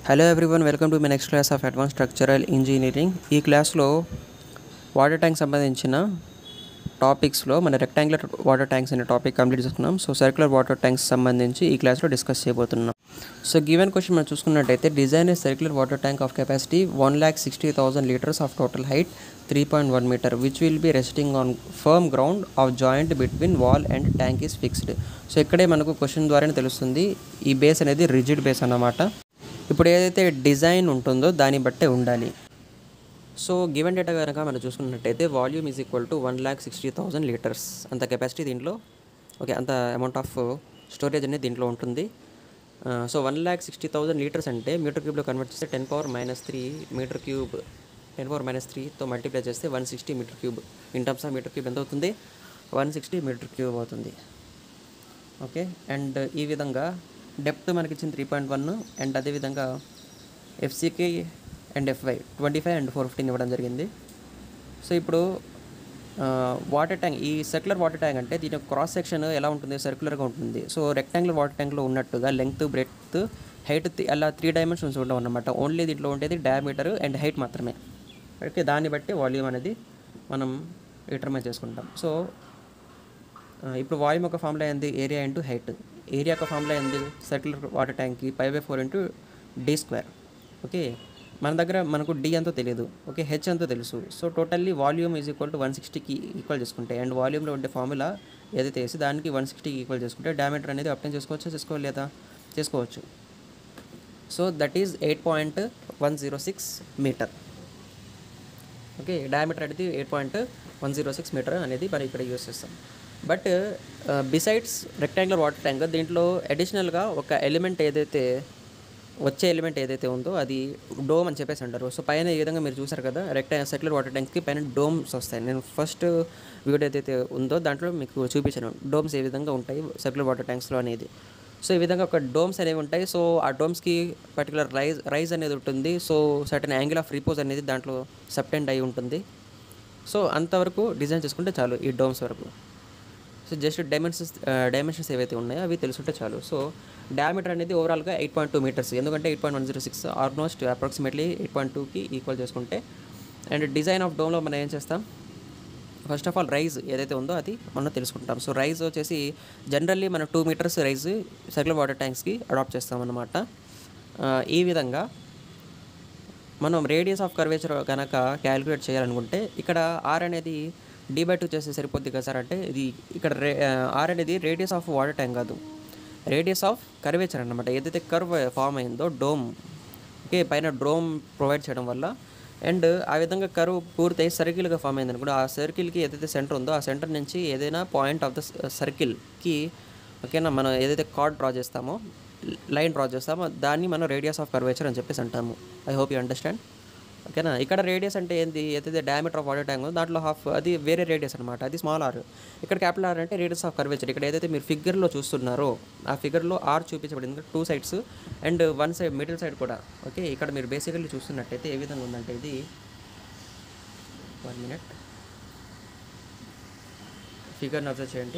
hello everyone welcome to my next class of advance structural engineering ఈ క్లాస్లో water tank సంబంధించిన టాపిక్స్లో మన రెక్టాంగులర్ వాటర్ ట్యాంక్స్ అనే టాపిక్ కంప్లీట్ చేసుకున్నాం సో సర్క్యులర్ వాటర్ ట్యాంక్స్ సంబంధించి ఈ క్లాస్లో డిస్కస్ చేయబోతున్నాం సో గివెన్ క్వశ్చన్ మనం చూసుకున్నట్టయితే design a circular water tank of capacity one lakh sixty thousand litres of total height three point one meter which will be resting on firm ground of joint between wall and tank is fixed so ఇక్కడే మనకు question ద్వారానే తెలుస్తుంది ఈ base అనేది rigid base అన్నమాట ఇప్పుడు ఏదైతే design ఉంటుందో దాన్ని బట్టే ఉండాలి సో గివెన్ డేటా కనుక మనం చూసుకున్నట్టయితే volume is equal to one lakh sixty thousand litres అంత కెపాసిటీ దీంట్లో ఓకే అంత అమౌంట్ ఆఫ్ స్టోరేజ్ అనేది దీంట్లో ఉంటుంది so one lakh sixty thousand litres అంటే మీటర్ క్యూబ్లో కన్వర్ట్ చేస్తే ten power minus three meter cube ten power minus త్రీతో మల్టిప్లై చేస్తే one sixty meter cube in terms of meter cube ఎంత అవుతుంది వన్ సిక్స్టీ మీటర్ క్యూబ్ అవుతుంది ఓకే అండ్ ఈ విధంగా డెప్త్ మనకి ఇచ్చిన త్రీ పాయింట్ వన్ అండ్ అదేవిధంగా ఎఫ్సికి and F Y twenty five and four fifteen ఇవ్వడం జరిగింది సో ఇప్పుడు వాటర్ ట్యాంక్ ఈ సర్క్యులర్ వాటర్ ట్యాంక్ అంటే దీని క్రాస్ సెక్షన్ ఎలా ఉంటుంది సర్క్యులర్గా ఉంటుంది సో రెక్టాంగులర్ వాటర్ ట్యాంక్లో ఉన్నట్టుగా లెంగ్త్ బ్రెడ్త్ హైట్ అలా త్రీ డైమెన్షన్స్ ఉండవు అన్నమాట ఓన్లీ దీంట్లో ఉండేది డయామీటర్ అండ్ హైట్ మాత్రమే ఓకే దాన్ని బట్టి వాల్యూమ్ అనేది మనం డిటర్మైన్ చేసుకుంటాం సో ఆ, ఇప్పుడు వాల్యూమ్ ఒక ఫార్ములా ఏంది ఏరియా ఇంటూ హైట్ ఏరియా ఒక ఫార్ములా ఏంది సర్క్యులర్ వాటర్ ట్యాంక్కి five by four into D square okay మన దగ్గర మనకు డి ఎంతో తెలియదు ఓకే హెచ్ ఎంతో తెలుసు so totally volume is equal to one సిక్స్టీకి ఈక్వల్ చేసుకుంటే అండ్ వాల్యూమ్లో ఉండే ఫార్ములా ఏదైతే వేసి దానికి వన్ సిక్స్టీకి ఈక్వల్ చేసుకుంటే డయామీటర్ అనేది అప్లై చేసుకోవచ్చు చేసుకోలేదా చేసుకోవచ్చు so that is eight point one zero six meter okay diameter అనేది eight point one zero six meter అనేది మనం ఇక్కడ యూస్ చేస్తాం but besides rectangular water tank దీంట్లో అడిషనల్గా ఒక ఎలిమెంట్ ఏదైతే వచ్చే ఎలిమెంట్ ఏదైతే ఉందో అది డోమ్ అని చెప్పేసి అంటారు సో పైన ఈ విధంగా మీరు చూసారు కదా రెక్టా సర్క్యులర్ వాటర్ ట్యాంక్కి పైన డోమ్స్ వస్తాయి నేను ఫస్ట్ వీడియో ఏదైతే ఉందో దాంట్లో మీకు చూపించాను డోమ్స్ ఏ విధంగా ఉంటాయి సర్క్యులర్ వాటర్ ట్యాంక్స్లో అనేది సో ఈ విధంగా ఒక డోమ్స్ అనేవి ఉంటాయి సో ఆ డోమ్స్కి పర్టికులర్ రైజ్ రైజ్ అనేది ఉంటుంది so certain angle of repose అనేది దాంట్లో సబ్టెండ్ అయి ఉంటుంది సో అంతవరకు డిజైన్ చేసుకుంటే చాలు ఈ డోమ్స్ వరకు సో జస్ట్ డైమెన్షన్స్ డైమెన్షన్స్ ఏవైతే ఉన్నాయో అవి తెలుసుంటే చాలు సో డయామీటర్ అనేది ఓవరాల్గా ఎయిట్ పాయింట్ టూ మీటర్స్ ఎందుకంటే eight point one zero six almost approximately eight point టూకి ఈక్వల్ చేసుకుంటే అండ్ డిజైన్ ఆఫ్ డోమ్లో మనం ఏం చేస్తాం ఫస్ట్ ఆఫ్ ఆల్ రైజ్ ఏదైతే ఉందో అది మనం తెలుసుకుంటాం సో రైజ్ వచ్చేసి జనరల్లీ మనం two meters rise circular water ట్యాంక్స్కి అడాప్ట్ చేస్తాం అన్నమాట ఆ, ఈ విధంగా మనం రేడియస్ ఆఫ్ కర్వేచర్ కనుక క్యాలిక్యులేట్ చేయాలనుకుంటే ఇక్కడ ఆర్ అనేది డి బై టూ చేస్తే సరిపోద్ది కదా సార్ అంటే ఇది ఇక్కడ రే ఆర్ అనేది రేడియస్ ఆఫ్ వాటర్ ట్యాంక్ కాదు రేడియస్ ఆఫ్ కర్వేచర్ అన్నమాట ఏదైతే కర్వ్ ఫామ్ అయిందో డోమ్ ఓకే పైన డ్రోమ్ ప్రొవైడ్ చేయడం వల్ల అండ్ ఆ విధంగా కరువు పూర్తయి సర్కిల్గా ఫామ్ అయింది అనుకోండి ఆ సర్కిల్కి ఏదైతే సెంటర్ ఉందో ఆ సెంటర్ నుంచి ఏదైనా పాయింట్ ఆఫ్ ద సర్కిల్కి ఓకేనా మనం ఏదైతే కార్డ్ డ్రా చేస్తామో లైన్ డ్రా చేస్తామో దాన్ని మనం రేడియస్ ఆఫ్ కర్వేచర్ అని చెప్పేసి అంటాము ఐ హోప్ యూ అండర్స్టాండ్ ఓకేనా ఇక్కడ రేడియస్ అంటే ఏంది ఏదైతే డయామీటర్ ఆఫ్ వాటర్ ట్యాంక్ ఉందో దాంట్లో హాఫ్ అది వేరే రేడియస్ అనమాట అది స్మాల్ ఆర్ ఇక్కడ క్యాపిటల్ ఆర్ అంటే రేడియస్ ఆఫ్ కర్వేచర్ ఇక్కడ ఏదైతే మీరు ఫిగర్లో చూస్తున్నారో ఆ ఫిగర్లో ఆర్ చూపించబడింది two sides and one side middle side కూడా ఓకే ఇక్కడ మీరు బేసికల్లీ చూస్తున్నట్టయితే ఏ విధంగా ఉందంటే ఇది వన్ మినిట్ ఫిగర్ని అబ్జర్వ్ చేయండి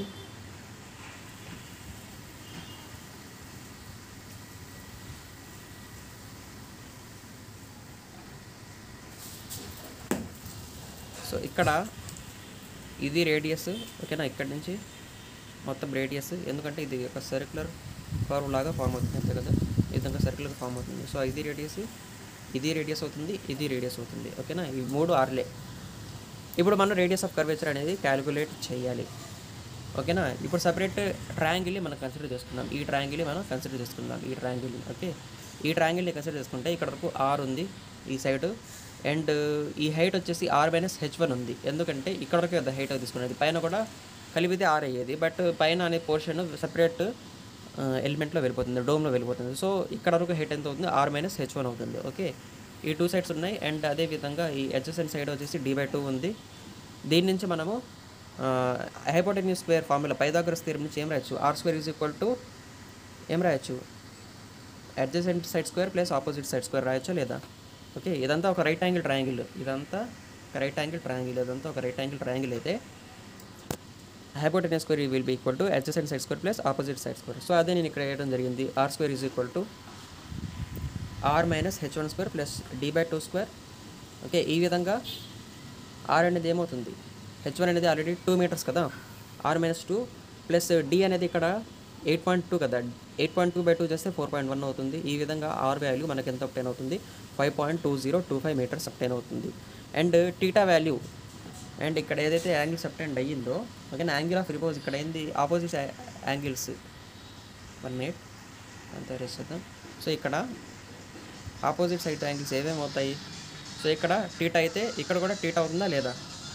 సో ఇక్కడ ఇది రేడియస్ ఓకేనా ఇక్కడ నుంచి మొత్తం రేడియస్ ఎందుకంటే ఇది ఒక సర్క్యులర్ కర్వ్ లాగా ఫామ్ అవుతుంది అంతే కదా ఈ విధంగా సర్క్యులర్ ఫామ్ అవుతుంది సో ఇది రేడియస్ ఇది రేడియస్ అవుతుంది ఇది రేడియస్ అవుతుంది ఓకేనా ఈ మూడు ఆర్లే ఇప్పుడు మనం రేడియస్ ఆఫ్ కర్వేచర్ అనేది క్యాలిక్యులేట్ చేయాలి ఓకేనా ఇప్పుడు సపరేట్ ట్రయాంగిల్ని మనం కన్సిడర్ చేసుకుందాం ఈ ట్రయాంగిల్ని మనం కన్సిడర్ చేసుకుందాం ఈ ట్రయాంగిల్ని ఓకే ఈ ట్రయాంగిల్ని కన్సిడర్ చేసుకుంటే ఇక్కడ వరకు ఆర్ ఉంది ఈ సైడ్ అండ్ ఈ హైట్ వచ్చేసి ఆర్ మైనస్ హెచ్ వన్ ఉంది ఎందుకంటే ఇక్కడ వరకు కదా హైట్ తీసుకునేది పైన కూడా కలిపితే ఆర్ అయ్యేది బట్ పైన అనే పోర్షన్ సపరేట్ ఎలిమెంట్లో వెళ్ళిపోతుంది డోమ్లో వెళ్ళిపోతుంది సో ఇక్కడ వరకు హైట్ ఎంత అవుతుంది ఆర్ మైనస్ హెచ్ వన్ అవుతుంది ఓకే ఈ టూ సైడ్స్ ఉన్నాయి అండ్ అదే విధంగా ఈ అడ్జసెంట్ సైడ్ వచ్చేసి డి బై టూ ఉంది దీని నుంచి మనము hypotenuse square formula Pythagoras theorem నుంచి ఏం రాయొచ్చు R square is equal to ఏం రాయొచ్చు adjacent side square plus opposite side square రాయొచ్చా లేదా ఓకే ఇదంతా ఒక రైట్ యాంగిల్ ట్రయాంగిల్ ఇదంతా ఒక రైట్ యాంగిల్ ట్రయాంగిల్ ఇదంతా ఒక రైట్ యాంగిల్ ట్రయాంగిల్ అయితే hypotenuse square will be equal to adjacent side square plus opposite side square so అదే నేను ఇక్కడ వేయడం జరిగింది R square is equal to R minus H one square plus D by two square okay ఈ విధంగా R అనేది ఏమవుతుంది H one అనేది ఆల్రెడీ టూ మీటర్స్ కదా R minus two plus D అనేది ఇక్కడ ఎయిట్ పాయింట్ టూ కదా eight point two by two చేస్తే ఫోర్ పాయింట్ వన్ అవుతుంది ఈ విధంగా ఆర్ వాల్యూ మనకి ఎంత అప్టైన్ అవుతుంది five point two zero two five meters obtain అవుతుంది అండ్ టీటా వాల్యూ అండ్ ఇక్కడ ఏదైతే యాంగిల్ సబ్టెండ్ అయ్యిందో ఓకే యాంగిల్ ఆఫ్ రిపోజ్ ఇక్కడ ఏంది ఆపోజిట్ యాంగిల్స్ వన్ మినిట్ అంత చేద్దాం సో ఇక్కడ ఆపోజిట్ సైడ్ యాంగిల్స్ ఏమేమి అవుతాయి సో ఇక్కడ టీటా అయితే ఇక్కడ కూడా టీటా అవుతుందా లేదా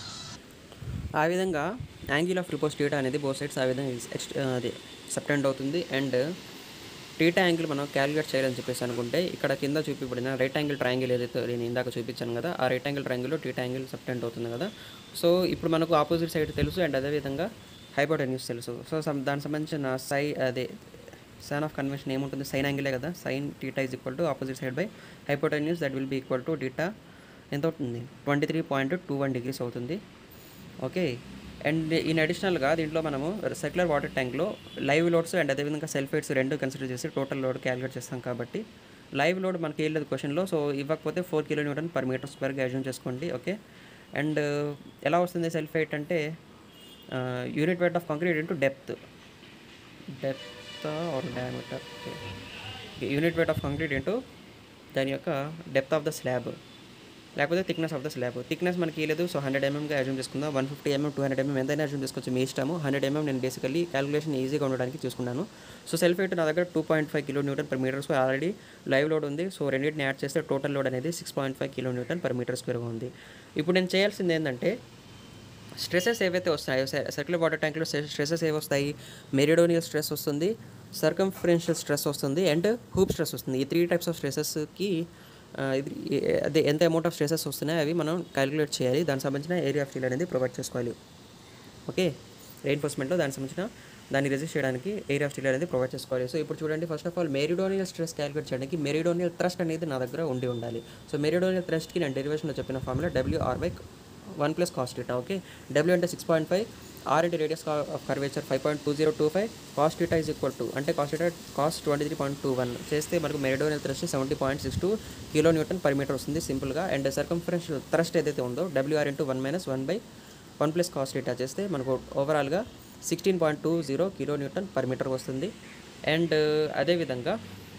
ఆ విధంగా యాంగిల్ ఆఫ్ రిపోజ్ టీటా అనేది బో సైడ్స్ ఆ విధంగా ఎక్స్ట్ అది సబ్టెండ్ అవుతుంది అండ్ టీటా యాంగిల్ మనం క్యాలిక్యులేట్ చేయాలని చెప్పేసి అనుకుంటే ఇక్కడ కింద చూపించబడిన రైట్ యాంగిల్ ట్రయాంగిల్ ఏదైతే నేను ఇందాక చూపించాను కదా ఆ రైట్ యాంగిల్ ట్రయాంగిల్లో టీటా యాంగిల్ సబ్టెండ్ అవుతుంది కదా సో ఇప్పుడు మనకు ఆపోజిట్ సైడ్ తెలుసు అండ్ అదేవిధంగా హైపోటెన్యూస్ తెలుసు సో సమ్ దానికి సంబంధించిన సై అదే సైన్ ఆఫ్ కన్వెన్షన్ ఏముంటుంది సైన్ యాంగిలే కదా sine theta is equal to opposite side by hypotenuse that will be equal to theta ఎంత అవుతుంది twenty three point two one degrees అవుతుంది ఓకే అండ్ ఇన్ అడిషనల్గా దీంట్లో మనము సర్క్యులర్ వాటర్ ట్యాంక్లో లైవ్ లోడ్స్ అండ్ అదేవిధంగా సెల్ఫేట్స్ రెండు కన్సిడర్ చేసి టోటల్ లోడ్ క్యాలిక్యులేట్ చేస్తాం కాబట్టి లైవ్ లోడ్ మనకి వెళ్ళలేదు క్వశ్చన్లో సో ఇవ్వకపోతే four kilo newton per metre స్క్వేర్గా అజ్యూమ్ చేసుకోండి ఓకే అండ్ ఎలా వస్తుంది సెల్ఫేట్ అంటే unit weight of concrete into depth depth or diameter unit weight of concrete into దాని యొక్క డెప్త్ ఆఫ్ ద స్లాబ్ లేకపోతే thickness of the slab thickness మనకి లేదు సో హండ్రెడ్ ఎంఎంగా అజ్యూమ్ చేసుకుందాం one fifty M M two hundred M M ఎంతైనా assume చేసుకోవచ్చు మీ ఇష్టము హండ్రెడ్ ఎంఎం నేను బేసికల్లీ క్యాలిక్యులేషన్ ఈజీగా ఉండడానికి చూసుకున్నాను సో సెల్ఫ్ వెయిట్ నా దగ్గర two point five kilo newton per metre square already live load ఉంది సో రెండింటిని యాడ్ చేస్తే టోటల్ లోడ్ అనేది six point five kilo newton per metre స్క్వేర్గా ఉంది ఇప్పుడు నేను చేయాల్సింది ఏంటంటే స్ట్రెసెస్ ఏవైతే వస్తాయో సర్క్యులర్ వాటర్ ట్యాంక్లో స్ట్రెసెస్ ఏవి వస్తాయి మెరిడోనియల్ స్ట్రెస్ వస్తుంది సర్కంఫరెన్షియల్ స్ట్రెస్ వస్తుంది అండ్ హూప్ స్ట్రెస్ వస్తుంది ఈ త్రీ టైప్స్ ఆఫ్ స్ట్రెసెస్కి ఇది అదే ఎంత అమౌంట్ ఆఫ్ స్ట్రెసెస్ వస్తున్నాయో అవి మనం క్యాలిక్యులేట్ చేయాలి దానికి సంబంధించిన ఏరియా ఆఫ్ ఫీల్ అనేది ప్రొవైడ్ చేసుకోవాలి ఓకే రెయిన్ఫోర్స్మెంట్లో దానికి సంబంధించిన దాన్ని రెజిస్ట్ చేయడానికి ఏరియా ఆఫ్ స్టీల్ అనేది ప్రొవైడ్ చేసుకోవాలి సో ఇప్పుడు చూడండి first of all meridional stress calculate చేయడానికి మెరిడోనియల్ థ్రస్ట్ అనేది నా దగ్గర ఉండి ఉండాలి సో మెరిడోనియల్ థ్రస్ట్కి నేను డెరివేషన్లో చెప్పిన formula W R by one plus cos eta okay W అంటే సిక్స్ పాయింట్ ఫైవ్ ఆర్ అంటే radius of curvature five point two zero two five cos eta is equal to అంటే cos eta cos twenty three point two one చేస్తే మనకు meridional thrust seventy point six two kilo newton per metre వస్తుంది సింపుల్గా and circumferential thrust ఏదైతే ఉందో W R into one minus one by one plus cos ఇటా చేస్తే మనకు ఓవరాల్గా sixteen point two zero kilo newton per metre వస్తుంది అండ్ అదేవిధంగా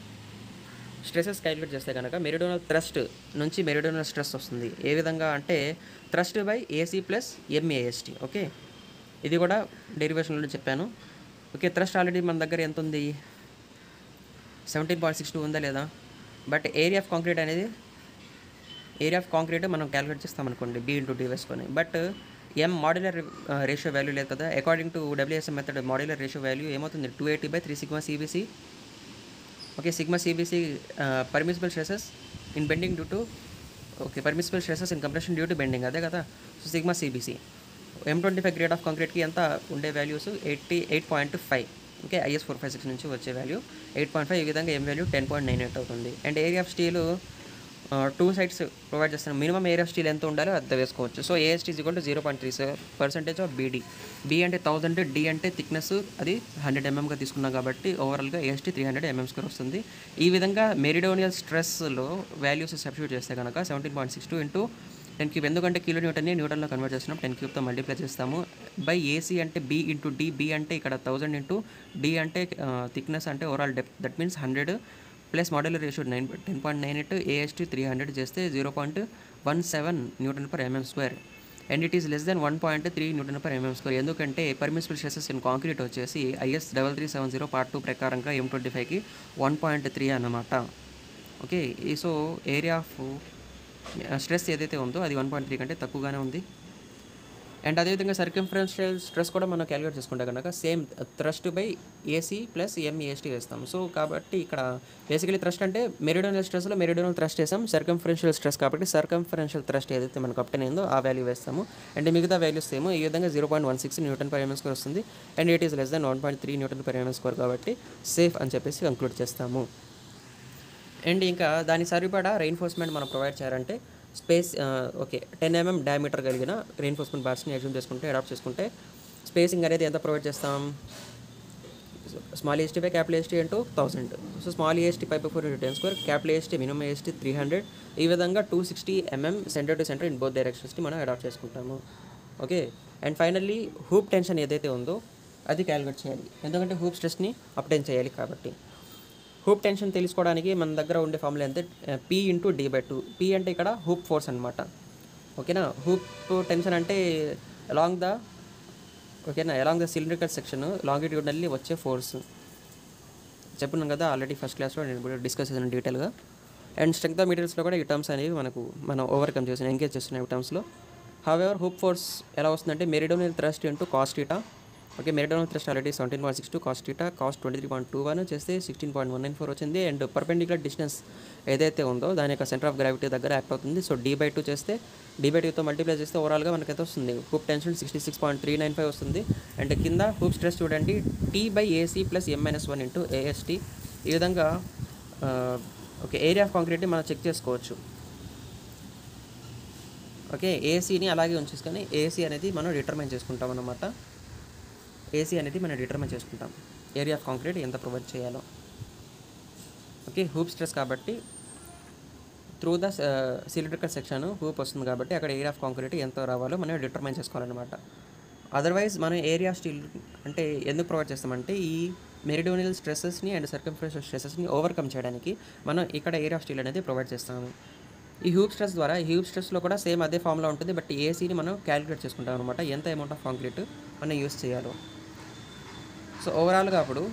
స్ట్రెసెస్ క్యాలిక్యులేట్ చేస్తే కనుక మెరిడోనల్ థ్రస్ట్ నుంచి మెరిడోనల్ స్ట్రెస్ వస్తుంది ఏ విధంగా అంటే thrust by AC plus M AST okay ఇది కూడా డెరివేషన్లో చెప్పాను ఓకే థ్రస్ట్ ఆల్రెడీ మన దగ్గర ఎంత ఉంది సెవెంటీన్ పాయింట్ సిక్స్ టూ ఉందా లేదా బట్ ఏరియా ఆఫ్ కాంక్రీట్ అనేది ఏరియా ఆఫ్ కాంక్రీట్ మనం క్యాలిక్యులేట్ చేస్తాం అనుకోండి బీ ఇంటూ టీ వేసుకొని but M modular ratio value లేదు కదా according to WSM method modular ratio value ఏమవుతుంది two eighty by three sigma CBC okay sigma CBC permissible stresses in bending due to okay permissible stresses in compression due to bending అదే కదా so sigma CBC M twenty five grade of కాంక్రీట్కి ఎంత ఉండే values eighty eight point five okay IS four five six నుంచి వచ్చే value eight point five ఈ విధంగా M value ten point nine eight అవుతుంది and area of steel two sides provide చేస్తాను minimum area of steel ఎంత ఉండాలో అది వేసుకోవచ్చు so AST equal to zero point three seven percentage of BD B అంటే thousand D అంటే thickness అది hundred ఎంఎంగా తీసుకున్నాం కాబట్టి ఓవరాల్గా AST three hundred mm square వస్తుంది ఈ విధంగా మెరిడోనియల్ స్ట్రెస్లో వాల్యూస్ సబ్స్టిట్యూట్ చేస్తే కనుక seventeen point six two into ten cube ఎందుకంటే కిలో న్యూటన్ని న్యూటన్లో కన్వర్ట్ చేస్తున్నాం టెన్ క్యూబ్తో మల్టిప్లై చేస్తాము బై ఏసీ అంటే బి ఇంటూ డి బి అంటే ఇక్కడ థౌజండ్ ఇంటూ డి అంటే థిక్నెస్ అంటే overall depth that means hundred plus modular ratio nine ten point nine eight AST three hundred చేస్తే zero point one seven newton per mm square and it is less than one point three newton per mm square ఎందుకంటే permissible stresses in concrete వచ్చేసి IS double three seven zero part two ప్రకారంగా M twenty ఫైవ్కి one point three అన్నమాట okay ఈ so area of stress ఏదైతే ఉందో అది one point three కంటే తక్కువగానే ఉంది అండ్ అదేవిధంగా సర్కంఫరెన్షియల్ స్ట్రెస్ కూడా మనం క్యాలిక్యులేట్ చేసుకుంటే కనుక same thrust by AC plus M AST వేస్తాం సో కాబట్టి ఇక్కడ బేసికలీ థ్రస్ట్ అంటే మెరిడోనల్ స్ట్రెస్లో మెరిడోనల్ థ్రస్ట్ వేస్తాం సర్కంఫరెన్షియల్ స్ట్రెస్ కాబట్టి సర్కంఫరెన్షియల్ థ్రస్ట్ ఏదైతే మనకు అప్టైన్ అయిందో ఆ వాల్యూ వేస్తాము అండ్ మిగతా వాల్యూస్ ఏమో ఈ విధంగా zero point one six newton per mm square వస్తుంది and it is less than one point three newton per mm square కాబట్టి సేఫ్ అని చెప్పేసి కంక్లూడ్ చేస్తాము అండ్ ఇంకా దాని సరిపడా రెయిన్ఫోర్స్మెంట్ మనం ప్రొవైడ్ చేయాలంటే space okay ten mm diameter కలిగిన రెయిన్ఫోర్స్మెంట్ బార్స్ని అజ్యూమ్ చేసుకుంటే అడాప్ట్ చేసుకుంటే స్పేసింగ్ అనేది ఎంత ప్రొవైడ్ చేస్తాం small AST by capital AST into thousand so small AST pi by four into ten square capital AST minimum AST three hundred ఈ విధంగా two sixty mm centre to centre in both డైరెక్షన్స్ని మనం adapt చేసుకుంటాము okay and finally hoop tension ఏదైతే ఉందో అది calculate చేయాలి ఎందుకంటే హూప్ స్ట్రెస్ని అప్టెన్ చేయాలి కాబట్టి హూప్ టెన్షన్ తెలుసుకోవడానికి మన దగ్గర ఉండే ఫార్ములా ఎంత P into D by two P అంటే ఇక్కడ హూప్ ఫోర్స్ అనమాట ఓకేనా హూప్ టెన్షన్ అంటే అలాంగ్ ద ఓకేనా along the cylindrical section longitudinally వచ్చే ఫోర్స్ చెప్పున్నాను కదా ఆల్రెడీ ఫస్ట్ క్లాస్లో నేను కూడా డిస్కస్ చేశాను డీటెయిల్గా అండ్ స్ట్రెంగ్త్ ఆఫ్ మెటీరియల్స్లో కూడా ఈ టర్మ్స్ అనేవి మనకు మనం ఓవర్కమ్ చేసిన ఎంగేజ్ చేస్తున్నాయి ఈ టర్మ్స్లో హవెవర్ హూప్ ఫోర్స్ ఎలా వస్తుందంటే meridional thrust into cos theta okay meridional thrust already seventeen point six two cos theta cos twenty three point two one చేస్తే sixteen point one nine four వచ్చింది అండ్ పర్పెండికులర్ డిస్టెన్స్ ఏదైతే ఉందో దాని యొక్క సెంటర్ ఆఫ్ గ్రావిటీ దగ్గర act అవుతుంది so D by two చేస్తే D by టూతో మల్టిప్లై చేస్తే ఓవరాల్గా మనకి ఎంత వస్తుంది hoop tension sixty six point three nine five వస్తుంది అండ్ కింద హూప్ స్ట్రెస్ చూడండి T by AC plus M minus one into AST ఈ విధంగా ఓకే ఏరియా ఆఫ్ కాంక్రీట్ని మనం చెక్ చేసుకోవచ్చు ఓకే ఏసీని అలాగే ఉంచేసుకొని ఏసీ అనేది మనం డిటర్మైన్ చేసుకుంటాం అన్నమాట ఏసీ అనేది మనం డిటర్మైన్ చేసుకుంటాం ఏరియా ఆఫ్ కాంక్రీట్ ఎంత ప్రొవైడ్ చేయాలో ఓకే హూప్ స్ట్రెస్ కాబట్టి through the cylindrical section hoop వస్తుంది కాబట్టి అక్కడ ఏరియా ఆఫ్ కాంక్రీట్ ఎంత రావాలో మనం డిటర్మైన్ చేసుకోవాలన్నమాట అదర్వైజ్ మనం ఏరియా స్టీల్ అంటే ఎందుకు ప్రొవైడ్ చేస్తామంటే ఈ మెరిడోనియల్ స్ట్రెసెస్ని అండ్ సర్కంఫరెన్షియల్ స్ట్రెసెస్ని ఓవర్కమ్ చేయడానికి మనం ఇక్కడ ఏరియా స్టీల్ అనేది ప్రొవైడ్ చేస్తాము ఈ హ్యూబ్ స్ట్రెస్ ద్వారా ఈ హ్యూబ్ స్ట్రెస్లో కూడా సేమ్ అదే ఫామ్లో ఉంటుంది బట్ ఏసీని మనం క్యాలిక్యులేట్ చేసుకుంటాం అనమాట ఎంత అమౌంట్ ఆఫ్ కాంక్రీట్ మనం యూస్ చేయాలో సో ఓవరాల్గా అప్పుడు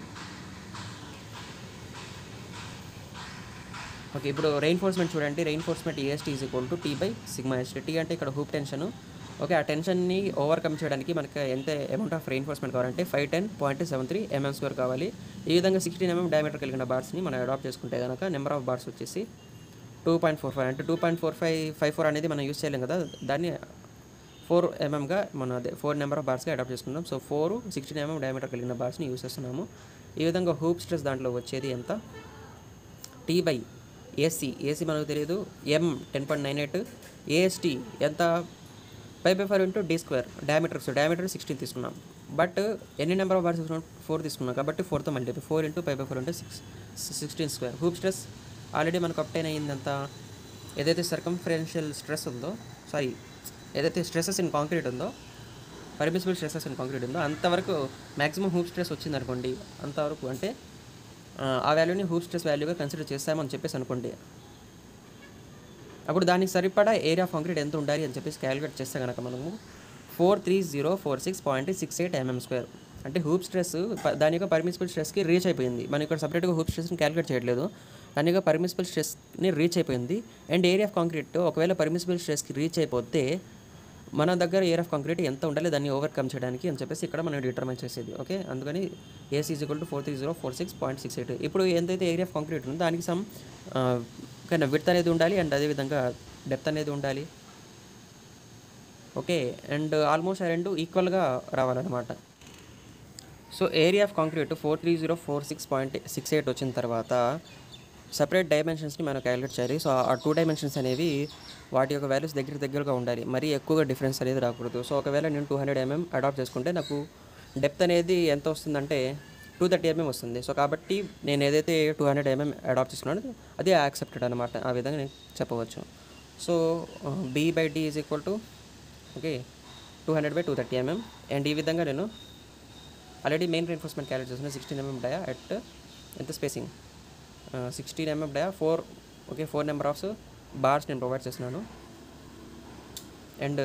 ఓకే ఇప్పుడు రెయిన్ఫోర్స్మెంట్ చూడండి reinforcement AST is equal to T by sigma ST T అంటే ఇక్కడ హూప్ టెన్షన్ ఓకే ఆ టెన్షన్ని ఓవర్కమ్ చేయడానికి మనకి ఎంత అమౌంట్ ఆఫ్ రెయిన్ఫోర్స్మెంట్ కావాలంటే five ten point seven three mm square కావాలి ఈ విధంగా సిక్స్టీన్ ఎంఎం డయామీటర్ కలిగిన బార్స్ని మనం అడాప్ట్ చేసుకుంటే కనుక నెంబర్ ఆఫ్ బార్స్ వచ్చేసి టూ పాయింట్ ఫోర్ ఫైవ్ అంటే two point four five five four అనేది మనం యూస్ చేయలేం కదా దాన్ని ఫోర్ ఎంఎంగా మనం అదే ఫోర్ నెంబర్ ఆఫ్ బార్స్గా అడాప్ట్ చేసుకున్నాం so four sixteen mm diameter కలిగిన బార్స్ని యూస్ చేస్తున్నాము ఈ విధంగా హూప్ స్ట్రెస్ దాంట్లో వచ్చేది ఎంత టీ బై ఏసీ ఏసీ మనకు తెలియదు M ten point nine eight AST ఎంత five by five into D square diameters diameter sixteen తీసుకున్నాం బట్ ఎన్ని నెంబర్ ఆఫ్ బార్స్ తీసుకున్నాం ఫోర్ తీసుకున్నాం కాబట్టి ఫోర్తో multi four into five by four అంటే six sixteen square hoop stress already మనకు obtain అయ్యిందంత ఏదైతే సర్కంఫరెన్షియల్ స్ట్రెస్ ఉందో సారీ ఏదైతే స్ట్రెసెస్ ఇన్ కాంక్రీట్ ఉందో పర్మిసిబుల్ స్ట్రెసెస్ ఇన్ కాంక్రీట్ ఉందో అంతవరకు మ్యాక్సిమం హూప్ స్ట్రెస్ వచ్చింది అనుకోండి అంతవరకు అంటే ఆ, ఆ వాల్యూని హూప్ స్ట్రెస్ వాల్యూగా కన్సిడర్ చేస్తామని చెప్పేసి అనుకోండి అప్పుడు దానికి సరిపడా ఏరియా ఆఫ్ కాంక్రీట్ ఎంత ఉండాలి అని చెప్పేసి క్యాలిక్యులేట్ చేస్తే కనుక మనము four three zero four six point six eight mm square అంటే హూప్ స్ట్రెస్ ప- దాని యొక్క పర్మిసిబుల్ స్ట్రెస్కి రీచ్ అయిపోయింది మనం ఇక్కడ సపరేట్గా హూప్ స్ట్రెస్ని క్యాలిక్యులేట్ చేయట్లేదు దాని యొక్క పర్మిసిబుల్ స్ట్రెస్ని రీచ్ అయిపోయింది అండ్ ఏరియా ఆఫ్ కాంక్రీట్ ఒకవేళ పర్మిసిబుల్ స్ట్రెస్కి రీచ్ అయిపోతే మన దగ్గర ఏరియా ఆఫ్ కాంక్రీట్ ఎంత ఉండాలి దాన్ని ఓవర్కమ్ చేయడానికి అని చెప్పేసి ఇక్కడ మనం డిటర్మైన్ చేసేది ఓకే అందుకని AC equal to four three zero four six point six eight ఇప్పుడు ఎంతైతే ఏరియా ఆఫ్ కాంక్రీట్ ఉందో దానికి సమ్ కానీ విడ్త్ అనేది ఉండాలి అండ్ అదేవిధంగా డెప్త్ అనేది ఉండాలి ఓకే అండ్ ఆల్మోస్ట్ ఆ రెండు ఈక్వల్గా రావాలన్నమాట so area of concrete four three zero four six point six eight వచ్చిన తర్వాత సపరేట్ డైమెన్షన్స్ని మనం క్యాలిక్యులేట్ చేయాలి సో ఆ టూ డైమెన్షన్స్ అనేవి వాటి యొక్క వాల్యూస్ దగ్గర దగ్గరగా ఉండాలి మరీ ఎక్కువగా డిఫరెన్స్ అనేది రాకూడదు సో ఒకవేళ నేను టూ హండ్రెడ్ ఎంఎం అడాప్ట్ చేసుకుంటే నాకు డెప్త్ అనేది ఎంత వస్తుందంటే టూ థర్టీ ఎంఎం వస్తుంది సో కాబట్టి నేను ఏదైతే టూ హండ్రెడ్ ఎంఎం అడాప్ట్ చేసుకున్నానో అది యాక్సెప్టెడ్ అనమాట ఆ విధంగా నేను చెప్పవచ్చు so B by D is equal to okay two hundred by two thirty mm and ఈ విధంగా నేను ఆల్రెడీ మెయిన్ రీఎన్ఫోర్స్మెంట్ క్యాలిక్యులేట్ చేసిన సిక్స్టీన్ ఎంఎం డయా అట్ ఎంత spacing sixteen mm dia four okay four number of bars నేను provide చేస్తున్నాను and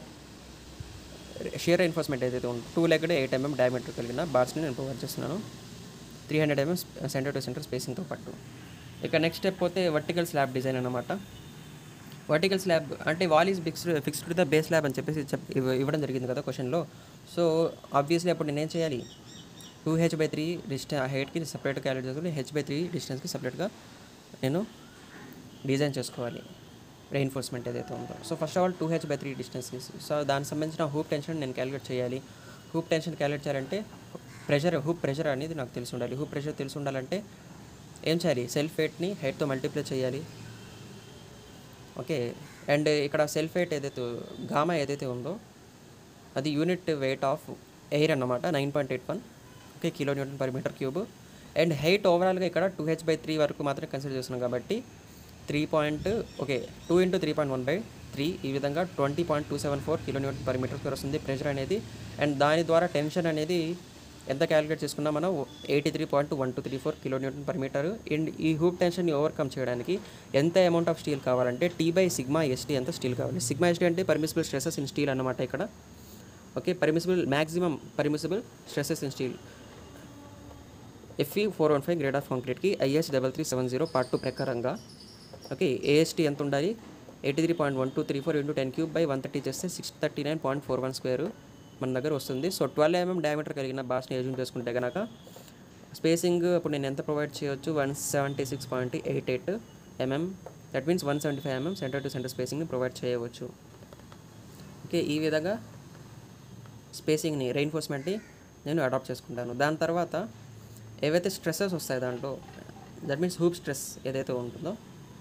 shear reinforcement ఏదైతే ఉందో two legged eight mm diameter కలిగిన బార్స్ని నేను ప్రొవైడ్ చేస్తున్నాను three hundred mm centre to centre స్పేసింగ్తో పాటు ఇక నెక్స్ట్ స్టెప్ పోతే వర్టికల్ స్లాబ్ డిజైన్ అనమాట వర్టికల్ స్లాబ్ అంటే wall is fixed fixed to the base slab అని చెప్పేసి చెప్ ఇవ్వ- ఇవ్వడం జరిగింది కదా క్వశ్చన్లో సో ఆబ్వియస్లీ అప్పుడు నేనేం చేయాలి two H by three distance హైట్కి సపరేట్ క్యాలిక్యులేట్ చేసుకుని హెచ్ బై త్రీ డిస్టెన్స్కి సపరేట్గా నేను డిజైన్ చేసుకోవాలి రెయిన్ఫోర్స్మెంట్ ఏదైతే ఉందో so first of all two H by three డిస్టెన్స్కి సో దానికి సంబంధించిన హూప్ టెన్షన్ నేను క్యాలిక్యులేట్ చేయాలి హూప్ టెన్షన్ క్యాలిక్యులేట్ చేయాలంటే ప్రెషర్ హూప్ ప్రెషర్ అనేది నాకు తెలిసి ఉండాలి హూప్ ప్రెషర్ తెలిసి ఉండాలంటే ఏం చేయాలి సెల్ఫ్ వెయిట్ని హైట్తో మల్టిప్లై చేయాలి ఓకే అండ్ ఇక్కడ సెల్ఫ్ వెయిట్ ఏదైతే గామా ఏదైతే ఉందో అది యూనిట్ వెయిట్ ఆఫ్ ఎయిర్ అన్నమాట nine point eight one okay kilo newton per metre cube and height ఓవరాల్గా ఇక్కడ టూ హెచ్ బై త్రీ వరకు మాత్రమే కన్సిడర్ చేస్తున్నాం కాబట్టి three point okay two into three point one by three ఈ విధంగా twenty point two seven four kilo newton per metre square వస్తుంది pressure అనేది అండ్ దాని ద్వారా టెన్షన్ అనేది ఎంత క్యాలిక్యులేట్ చేసుకున్నా మనం eighty three point one two three four kilo newton per metre and ఈ హూప్ టెన్షన్ని ఓవర్కమ్ చేయడానికి ఎంత అమౌంట్ ఆఫ్ స్టీల్ కావాలంటే టీ బై సిగ్మా ఎస్టీ ఎంత స్టీల్ కావాలి సిగ్మా ఎస్టీ అంటే పర్మిసిబుల్ స్ట్రెసెస్ ఇన్ స్టీల్ అన్నమాట ఇక్కడ okay permissible maximum permissible stresses in steel Fe four one five grade of కాంక్రీట్కి IS double three seven zero part two ప్రకారంగా okay AST ఎంత ఉండాలి eighty three point one two three four into ten cube by one thirty చేస్తే six thirty nine point four one square మన దగ్గర వస్తుంది so twelve MM diameter కలిగిన బాస్ని use చేసుకుంటే కనుక స్పేసింగ్ ఇప్పుడు నేను ఎంత ప్రొవైడ్ చేయొచ్చు one seventy six point eight eight mm that means one seventy five mm centre to centre స్పేసింగ్ని ప్రొవైడ్ చేయవచ్చు ఓకే ఈ విధంగా స్పేసింగ్ని రెయిన్ఫోర్స్మెంట్ని నేను అడాప్ట్ చేసుకుంటాను దాని తర్వాత ఏవైతే స్ట్రెస్సెస్ వస్తాయి దాంట్లో దట్ మీన్స్ హూప్ స్ట్రెస్ ఏదైతే ఉంటుందో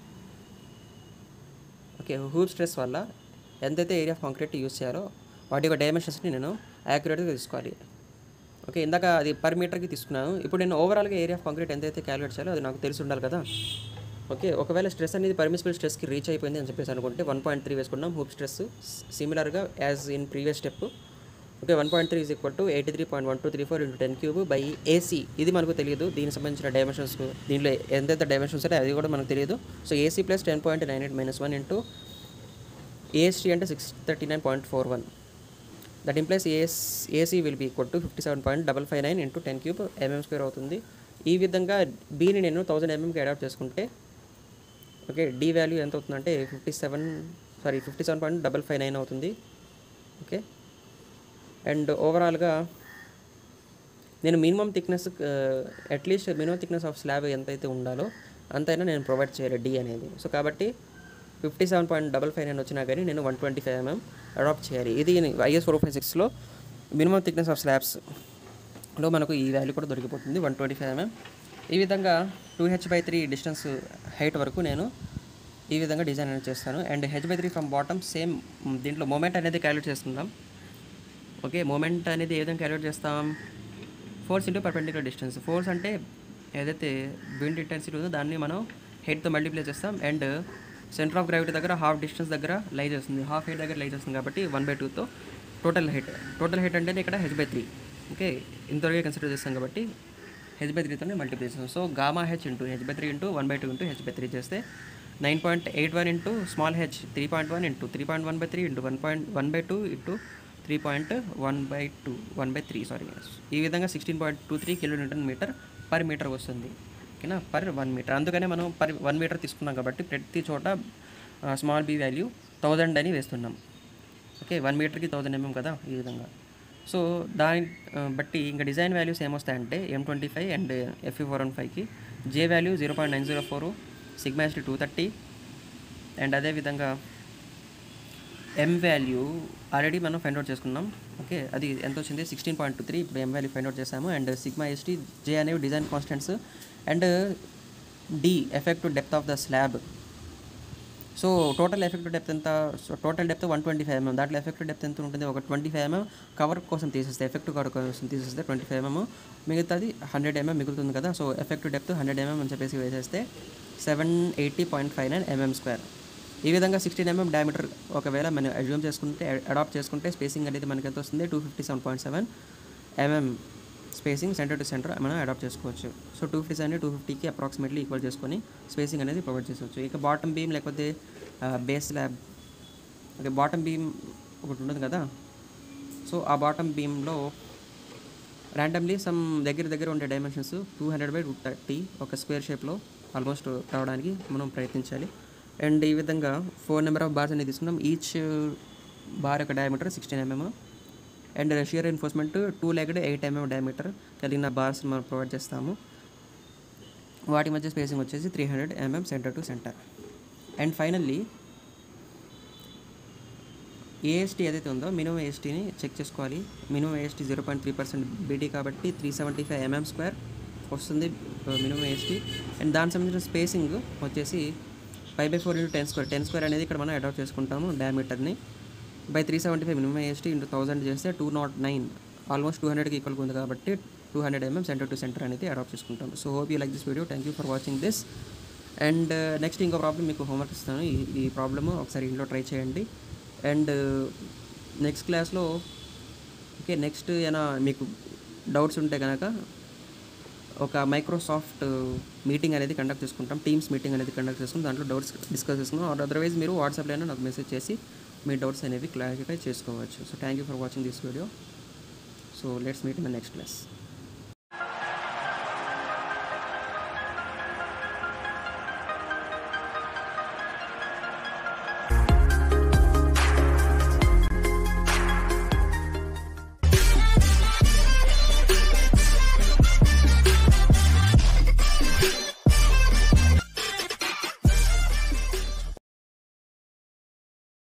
ఓకే హూప్ స్ట్రెస్ వల్ల ఎంతైతే ఏరియా ఆఫ్ కాంక్రీట్ యూస్ చేయాలో వాటి యొక్క డైమెన్షన్స్ని నేను యాక్యురేట్గా తీసుకోవాలి ఓకే ఇందాక అది పర్ మీటర్కి తీసుకున్నాను ఇప్పుడు నేను ఓవరాల్గా ఏరియా ఆఫ్ కాంక్రీట్ ఎంతైతే క్యాలిక్యులేట్ చేయాలో అది నాకు తెలిసి ఉండాలి కదా ఓకే ఒకవేళ స్ట్రెస్ అనేది పర్మిసిబుల్ స్ట్రెస్కి రీచ్ అయిపోయింది అని చెప్పేసి అనుకుంటే వన్ పాయింట్ త్రీ వేసుకున్నాం హూప్ స్ట్రెస్ సిమిలర్గా as in previous step okay one point three is equal to eighty three point one two three four into ten cube by AC ఇది మనకు తెలియదు దీనికి సంబంధించిన డైమెన్షన్స్ దీనిలో ఎంతైతే డైమెన్షన్స్ ఉంటాయి అది కూడా మనకు తెలియదు so AC plus ten point nine eight minus one into AST అంటే six thirty nine point four one that implies AS AC will be equal to fifty seven point double five nine into ten cube mm square అవుతుంది ఈ విధంగా బీని నేను thousand ఎంఎంకి adapt చేసుకుంటే okay D value ఎంత అవుతుందంటే fifty seven sorry fifty seven point double five nine అవుతుంది ఓకే అండ్ ఓవరాల్గా నేను minimum thickness at least minimum thickness of slab ఎంతైతే ఉండాలో అంతైనా నేను ప్రొవైడ్ చేయాలి డి అనేది సో కాబట్టి fifty seven point double five nine వచ్చినా కానీ నేను one twenty five mm adapt చేయాలి ఇది ఐఎస్ ఫోర్ ఫైవ్ సిక్స్లో మినిమం థిక్నెస్ ఆఫ్ స్లాబ్స్లో మనకు ఈ వాల్యూ కూడా దొరికిపోతుంది వన్ ట్వంటీ ఫైవ్ ఎంఎం ఈ విధంగా two H by three distance height వరకు నేను ఈ విధంగా డిజైన్ అనేది చేస్తాను and H by three from bottom same దీంట్లో మూమెంట్ అనేది క్యాలిక్యులేట్ చేసుకుందాం ఓకే మూమెంట్ అనేది ఏ విధంగా క్యాలిక్యులేట్ చేస్తాం force into perpendicular distance force అంటే ఏదైతే విండ్ ఇంటెన్సిటీ ఉందో దాన్ని మనం హెడ్తో మల్టిప్లై చేస్తాం అండ్ సెంటర్ ఆఫ్ గ్రావిటీ దగ్గర హాఫ్ డిస్టెన్స్ దగ్గర లై చేస్తుంది హాఫ్ హెడ్ దగ్గర లై చేస్తుంది కాబట్టి వన్ బై టూతో టోటల్ హెడ్ టోటల్ హెడ్ అంటే ఇక్కడ హెచ్ బై త్రీ ఓకే ఇంతవరకే కన్సిడర్ చేస్తాం కాబట్టి హెచ్ బై త్రీతోనే మల్టిప్లై చేస్తాం so gamma H into H by three into one by two into H by three చేస్తే nine point eight one into small H three point one into three point one by three into one point one by two into three point one by two one by three sorry ఈ విధంగా sixteen point two three kilo newton metre per metre వస్తుంది ఓకేనా per one metre అందుకనే మనం per one metre తీసుకున్నాం కాబట్టి ప్రతి చోట స్మాల్ బీ వాల్యూ థౌజండ్ అని వేస్తున్నాం ఓకే వన్ మీటర్కి థౌజండ్ ఎంఎం కదా ఈ విధంగా సో దాని ఆ, బట్టి ఇంకా డిజైన్ వాల్యూస్ ఏమొస్తాయంటే M twenty five and Fe four one ఫైవ్కి J value zero point nine zero four sigma ST two thirty and అదేవిధంగా ఎం వాల్యూ ఆల్రెడీ మనం ఫైండ్ అవుట్ చేసుకున్నాం ఓకే అది ఎంత వచ్చింది సిక్స్టీన్ పాయింట్ టూ త్రీ ఇప్పుడు M value find out చేసాము and sigma ST J అనేవి design constants and D effective depth of the slab so total effective depth ఎంత so total depth one twenty five mm దాంట్లో effective depth ఎంత ఉంటుంది ఒక twenty five MM cover కోసం తీసేస్తే effective cover కోసం తీసేస్తే ట్వంటీ ఫైవ్ ఎంఎం మిగతాది హండ్రెడ్ ఎంఎం మిగులుతుంది కదా so effective depth hundred mm అని చెప్పేసి వేసేస్తే seven eighty point five nine mm square ఈ విధంగా సిక్స్టీన్ ఎంఎం డయామీటర్ ఒకవేళ మనం అజ్యూమ్ చేసుకుంటే అడాప్ట్ చేసుకుంటే స్పేసింగ్ అనేది మనకి ఎంత వస్తుంది two fifty seven point seven mm spacing centre to centre మనం అడాప్ట్ చేసుకోవచ్చు so two fifty seven two ఫిఫ్టీకి అప్రాక్సిమేట్లీ ఈక్వల్ చేసుకొని స్పేసింగ్ అనేది ప్రొవైడ్ చేసుకోవచ్చు ఇక బాటమ్ బీమ్ లేకపోతే base slab okay bottom beam ఒకటి ఉంటుంది కదా సో ఆ బాటమ్ బీమ్లో ర్యాండమ్లీ సమ్ దగ్గర దగ్గర ఉండే dimensions two hundred by two thirty ఒక స్క్వేర్ షేప్లో ఆల్మోస్ట్ రావడానికి మనం ప్రయత్నించాలి అండ్ ఈ విధంగా ఫోర్ నెంబర్ ఆఫ్ బార్స్ అనేది తీసుకున్నాం ఈచ్ బార్ యొక్క diameter sixteen mm and shear enforcement two legged eight mm diameter కలిగిన బార్స్ మనం ప్రొవైడ్ చేస్తాము వాటి మధ్య స్పేసింగ్ వచ్చేసి three hundred mm centre to centre and finally AST ఏదైతే ఉందో మినిమం ఏఎస్టీని చెక్ చేసుకోవాలి minimum AST zero point three percent BT కాబట్టి three seventy five mm square వస్తుంది మినిమం ఏఎస్టీ అండ్ దానికి సంబంధించిన స్పేసింగ్ వచ్చేసి five by four into ten square ten square అనేది ఇక్కడ మనం అడాప్ట్ చేసుకుంటాము డయామీటర్ని by three seventy five minimum AST into thousand చేస్తే two not nine almost two హండ్రెడ్కి ఈక్వల్గా ఉంది కాబట్టి two two hundred mm centre to centre అనేది అడాప్ట్ చేసుకుంటాం so hope you like this video thank you for watching this and next ఇంకో problem మీకు homework ఇస్తాను ఈ ఈ ప్రాబ్లము ఒకసారి ఇంట్లో ట్రై చేయండి అండ్ నెక్స్ట్ క్లాస్లో ఓకే నెక్స్ట్ ఏమైనా మీకు డౌట్స్ ఉంటే కనుక ఒక మైక్రోసాఫ్ట్ మీటింగ్ అనేది కండక్ట్ చేసుకుంటాం టీమ్స్ మీటింగ్ అనేది కండక్ట్ చేసుకుని దాంట్లో డౌట్స్ డిస్కస్ చేసుకుందాం ఆర్ అదర్వైజ్ మీరు వాట్సాప్లో అయినా నాకు మెసేజ్ చేసి మీ డౌట్స్ అనేవి క్లారిఫై చేసుకోవచ్చు so thank you for watching this video so let's meet in the next class